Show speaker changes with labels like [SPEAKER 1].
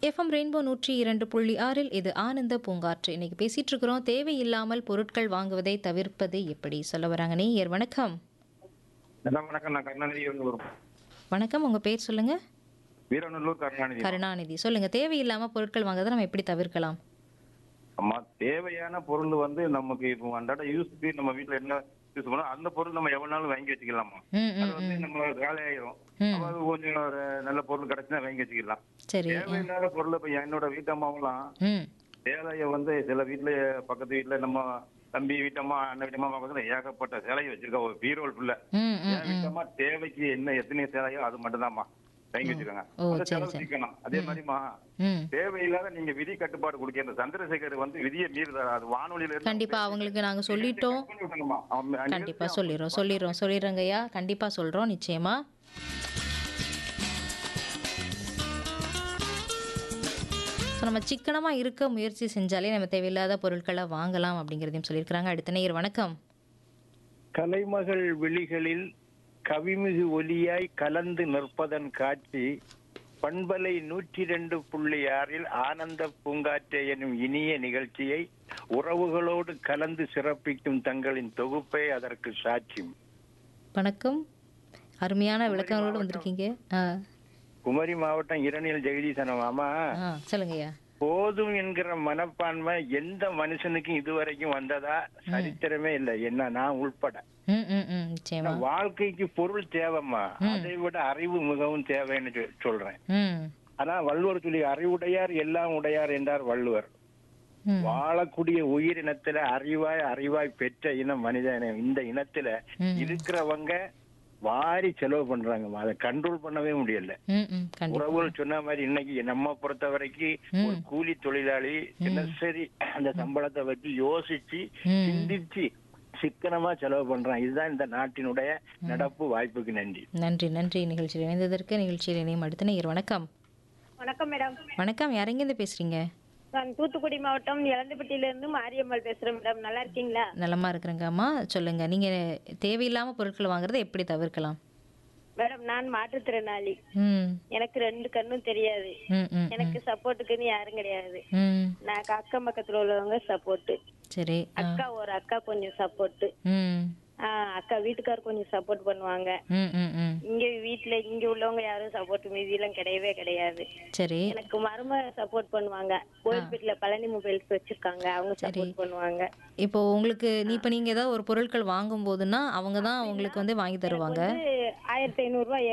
[SPEAKER 1] FM rainbow நூற்றி இரண்டு புள்ளி ஆறில் இது ஆனந்த பூங்காற்று இன்னைக்கு பேசிட்டு இருக்கிறோம் தேவையில்லாமல் பொருட்கள் வாங்குவதை தவிர்ப்பது எப்படி சொல்ல வராங்க நேயர் வணக்கம்
[SPEAKER 2] நல்லா வணக்கம் நான் கருணாநிதி வந்து ஒரு
[SPEAKER 1] வணக்கம் உங்க பேர் சொல்லுங்க
[SPEAKER 2] வீரநல்லூர் கருணாநிதி
[SPEAKER 1] கருணாநிதி சொல்லுங்க தேவையில்லாம பொருட்கள் வாங்குறதை நம்ம எப்படி தவிர்க்கலாம்
[SPEAKER 2] அம்மா தேவையான பொருள் வந்து நமக்கு இப்போ அன்றாட யூஸ்க்கு நம்ம வீட்ல என்ன யூஸ் பண்ணோம் அந்த பொருள் நம்ம எவ்வளவு நாள் வாங்கி வச்சுக்கலாமா
[SPEAKER 1] ம்
[SPEAKER 2] அது
[SPEAKER 1] ம்
[SPEAKER 2] வந்து நம்ம காலியாயிரும்
[SPEAKER 1] ம்.
[SPEAKER 2] அப்ப அது கொஞ்சம் ஒரு நல்ல பொருள் கிடைச்சுன்னா வாங்கி வச்சுக்கலாம்
[SPEAKER 1] சரி
[SPEAKER 2] தேவையில்லாத பொருள் இப்ப என்னோட வீட்டம்மாவெல்லாம்
[SPEAKER 1] ம்
[SPEAKER 2] சேலைய வந்து சில வீட்ல பக்கத்து வீட்ல நம்ம தம்பி வீட்டம்மா அண்ணன் வீட்டம்மா பக்கத்துல ஏகப்பட்ட சேலையை வச்சிருக்கா ஒரு பீரோல் ஃபுல்ல
[SPEAKER 1] ம் ம்
[SPEAKER 2] என் வீட்டம்மா தேவைக்கு என்ன எத்தனை சேலையோ அது மட்டும்தாம்மா வாங்கி வச்சுக்கோங்க
[SPEAKER 1] ஓ,
[SPEAKER 2] அந்த
[SPEAKER 1] சரி,
[SPEAKER 2] செலவு
[SPEAKER 1] சரி.
[SPEAKER 2] சிக்கணும் அதே மாதிரிமா
[SPEAKER 1] ம்
[SPEAKER 2] தேவையில்லாத நீங்க விதி கட்டுப்பாடு கொடுக்க இந்த சந்திரசேகர் வந்து விதியை மீறுதாரு அது வானொலியில இருந்து
[SPEAKER 1] கண்டிப்பா அவங்களுக்கு நாங்க சொல்லிட்டோம்
[SPEAKER 2] cut பண்ணி விட்டணுமா? அவன்
[SPEAKER 1] கண்டிப்பா சொல்லிடுறோம் சொல்லிடுறோம் சொல்லிடுறோங்கய்யா கண்டிப்பா சொல்றோம் நிச்சயமா ஸோ நம்ம சிக்கனமா இருக்க முயற்சி செஞ்சாலே நம்ம தேவையில்லாத பொருட்களை வாங்கலாம் அப்படிங்கிறதையும் சொல்லியிருக்கிறாங்க அடுத்த நேயர் வணக்கம்
[SPEAKER 3] கலைமகள் விழிகளில் கவிமிகு ஒலியாய் கலந்து நிற்பதன் காட்சி பண்பலை நூற்றி ரெண்டு புள்ளி ஆறில் ஆனந்த பூங்காற்று எனும் இனிய நிகழ்ச்சியை உறவுகளோடு கலந்து சிறப்பிக்கும் தங்களின் தொகுப்பே அதற்கு சாட்சி
[SPEAKER 1] வணக்கம் அருமையான விளக்கங்களோடு வந்திருக்கீங்க ஆ
[SPEAKER 3] குமரி மாவட்டம் இரணியல் ஜெகதீசனம் ஆமா
[SPEAKER 1] ஆ சொல்லுங்கய்யா
[SPEAKER 3] போதும் என்கிற மனப்பான்மை எந்த மனுஷனுக்கும் இதுவரைக்கும் வந்ததா சரித்திரமே இல்லை என்ன நான் உள்பட
[SPEAKER 1] ம் ம் ம் நிச்சயமா
[SPEAKER 3] வாழ்க்கைக்கு பொருள் தேவைம்மா அதை விட அறிவு மிகவும் தேவைன்னு சொ- சொல்றேன்
[SPEAKER 1] ம்
[SPEAKER 3] ஆனா வள்ளுவர் சொல்லி அறிவுடையார் எல்லாம் உடையார் என்றார் வள்ளுவர்
[SPEAKER 1] ம்
[SPEAKER 3] வாழக்கூடிய உயிரினத்துல அறிவாய் அறிவாய் பெற்ற இனம் மனித இனம் இந்த இனத்துல
[SPEAKER 1] ம்.
[SPEAKER 3] இருக்கிறவங்க வாரி செலவு பண்றாங்கம்மா அதை கண்ட்ரோல் பண்ணவே முடியல
[SPEAKER 1] ம் ம் கண்டிப்பா
[SPEAKER 3] உறவுகள் சொன்ன மாதிரி இன்னைக்கு நம்ம பொறுத்த வரைக்கும் ஒரு கூலி தொழிலாளி தினசரி அந்த சம்பளத்தை வச்சு யோசிச்சு
[SPEAKER 1] ம்.
[SPEAKER 3] சிந்திச்சு சிக்கனமா செலவு பண்றான் இதுதான் இந்த நாட்டினுடைய நடப்பு வாய்ப்புக்கு நன்றி
[SPEAKER 1] நன்றி நன்றி நிகழ்ச்சியில் இணைந்ததற்கு நிகழ்ச்சியில் இணையும் அடுத்த நேயர் வணக்கம்
[SPEAKER 4] வணக்கம் மேடம்
[SPEAKER 1] வணக்கம் யாரெங்கேருந்து பேசுறீங்க
[SPEAKER 4] நான் தூத்துக்குடி மாவட்டம் இளந்துப்பட்டியில இருந்து மாரியம்மாள் பேசுறேன் மேடம் நல்லா இருக்கீங்களா
[SPEAKER 1] நலமா இருக்கிறேங்க அம்மா சொல்லுங்க நீங்க தேவையில்லாம பொருட்கள் வாங்குறதை எப்படி தவிர்க்கலாம்
[SPEAKER 4] மேடம் நான் மாற்றுத்திறனாளி
[SPEAKER 1] ம்
[SPEAKER 4] எனக்கு ரெண்டு கண்ணும் தெரியாது
[SPEAKER 1] ம் ம்
[SPEAKER 4] எனக்கு சப்போர்ட்டுக்குன்னு யாரும் கிடையாது
[SPEAKER 1] ம்
[SPEAKER 4] நான் அக்கம் பக்கத்துல உள்ளவங்க சப்போர்ட்
[SPEAKER 1] சரி ஆ.
[SPEAKER 4] அக்கா ஒரு அக்கா கொஞ்சம் சப்போர்ட்
[SPEAKER 1] ம்
[SPEAKER 4] அக்கா வீட்டுக்கார் கொஞ்சம் சப்போர்ட் பண்ணுவாங்க
[SPEAKER 1] ம் ம் ம்
[SPEAKER 4] இங்க வீட்ல இங்க உள்ளவங்க யாரும் சப்போர்ட் மீதியெல்லாம் கிடையவே கிடையாது
[SPEAKER 1] சரி
[SPEAKER 4] எனக்கு மரும சப்போர்ட் பண்ணுவாங்க கோயில்பேட்டில பழனி மொபைல்ஸ் வச்சிருக்காங்க அவங்க சப்போர்ட் பண்ணுவாங்க
[SPEAKER 1] இப்போ உங்களுக்கு நீ இப்போ நீங்க ஏதாவது ஒரு பொருட்கள் வாங்கும் போதுன்னா அவங்க தான் உங்களுக்கு வந்து வாங்கி தருவாங்க
[SPEAKER 4] வந்து ஆயிரத்தி ஐநூறு ரூபாய்